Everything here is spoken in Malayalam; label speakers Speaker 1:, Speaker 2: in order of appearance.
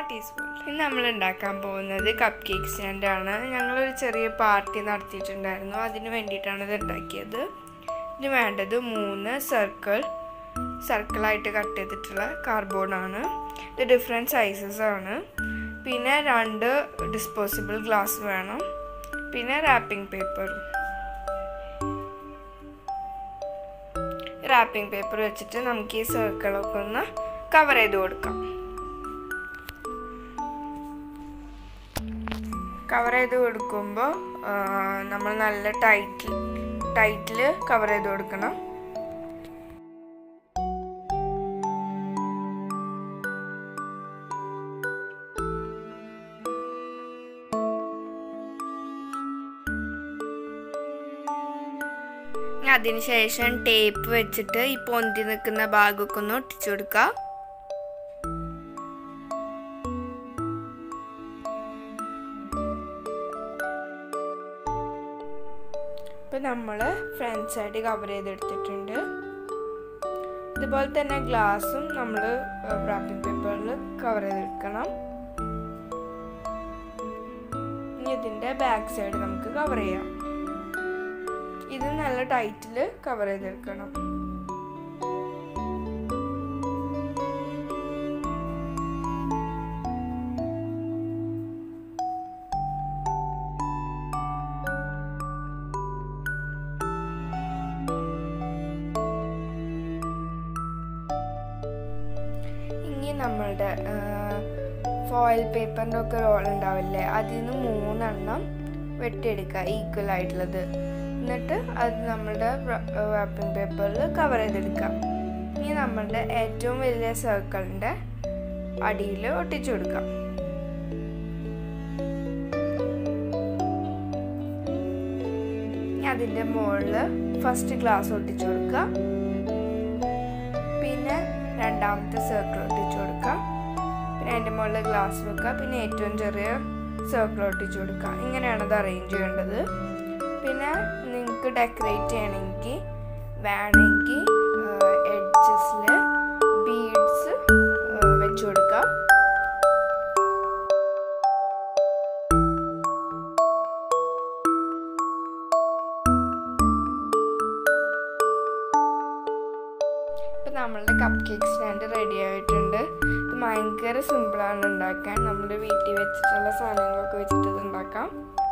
Speaker 1: പാർട്ടീസ് വേൾഡ് ഇന്ന് നമ്മൾ ഉണ്ടാക്കാൻ പോകുന്നത് കപ്പ് കേക്ക് സ്റ്റാൻഡാണ് ഞങ്ങളൊരു ചെറിയ പാർട്ടി നടത്തിയിട്ടുണ്ടായിരുന്നു അതിന് വേണ്ടിയിട്ടാണ് ഇത് ഉണ്ടാക്കിയത് ഇതിന് വേണ്ടത് മൂന്ന് സർക്കിൾ സർക്കിളായിട്ട് കട്ട് ചെയ്തിട്ടുള്ള കാർഡ്ബോർഡാണ് ഇത് ഡിഫറെൻറ്റ് സൈസസ് ആണ് പിന്നെ രണ്ട് ഡിസ്പോസിബിൾ ഗ്ലാസ് വേണം പിന്നെ റാപ്പിംഗ് പേപ്പറും റാപ്പിംഗ് പേപ്പർ വെച്ചിട്ട് നമുക്ക് ഈ സർക്കിളൊക്കെ ഒന്ന് കവർ ചെയ്ത് കൊടുക്കാം കവർ ചെയ്ത് കൊടുക്കുമ്പോൾ നമ്മൾ നല്ല ടൈറ്റിൽ ടൈറ്റിൽ കവർ ചെയ്ത് കൊടുക്കണം അതിനുശേഷം ടേപ്പ് വെച്ചിട്ട് ഈ പൊന്തി നിൽക്കുന്ന ഭാഗമൊക്കെ ഒന്ന് ഒട്ടിച്ചു കൊടുക്കുക ഇപ്പം നമ്മൾ ഫ്രണ്ട് സൈഡ് കവർ ചെയ്തെടുത്തിട്ടുണ്ട് ഇതുപോലെ തന്നെ ഗ്ലാസും നമ്മൾ റാപ്പിംഗ് പേപ്പറിൽ കവർ ചെയ്തെടുക്കണം ഇനി ഇതിൻ്റെ ബാക്ക് സൈഡ് നമുക്ക് കവർ ചെയ്യാം ഇത് നല്ല ടൈറ്റിൽ കവർ ചെയ്തെടുക്കണം ഇനി നമ്മളുടെ ഫോയിൽ പേപ്പറിൻ്റെ ഒക്കെ റോൾ ഉണ്ടാവില്ലേ അതിൽ നിന്ന് മൂന്നെണ്ണം വെട്ടിയെടുക്കുക ഈക്വൽ ആയിട്ടുള്ളത് എന്നിട്ട് അത് നമ്മളുടെ റാപ്പിംഗ് പേപ്പറിൽ കവർ ചെയ്തെടുക്കാം ഇനി നമ്മളുടെ ഏറ്റവും വലിയ സർക്കിളിൻ്റെ അടിയിൽ ഒട്ടിച്ചു കൊടുക്കാം ഇനി അതിൻ്റെ മുകളിൽ ഫസ്റ്റ് ഗ്ലാസ് ഒട്ടിച്ചു കൊടുക്കുക പിന്നെ രണ്ടാമത്തെ സർക്കിൾ ഒട്ടിച്ചു കൊടുക്കുക പിന്നെ അതിൻ്റെ മുകളിൽ ഗ്ലാസ് വെക്കുക പിന്നെ ഏറ്റവും ചെറിയ സർക്കിൾ ഒട്ടിച്ചു കൊടുക്കുക ഇങ്ങനെയാണ് അത് അറേഞ്ച് ചെയ്യേണ്ടത് പിന്നെ നിങ്ങൾക്ക് ഡെക്കറേറ്റ് ചെയ്യണമെങ്കിൽ വേണമെങ്കിൽ എഡ്ജസിൽ ബീഡ്സ് വെച്ച് കൊടുക്കാം ഇപ്പം നമ്മളുടെ കപ്പ് കേക്ക് സ്റ്റാൻഡ് റെഡി ആയിട്ടുണ്ട് ഇത് ഭയങ്കര സിമ്പിളാണ് ഉണ്ടാക്കാൻ നമ്മുടെ വീട്ടിൽ വെച്ചിട്ടുള്ള സാധനങ്ങളൊക്കെ വെച്ചിട്ട് ഇത് ഉണ്ടാക്കാം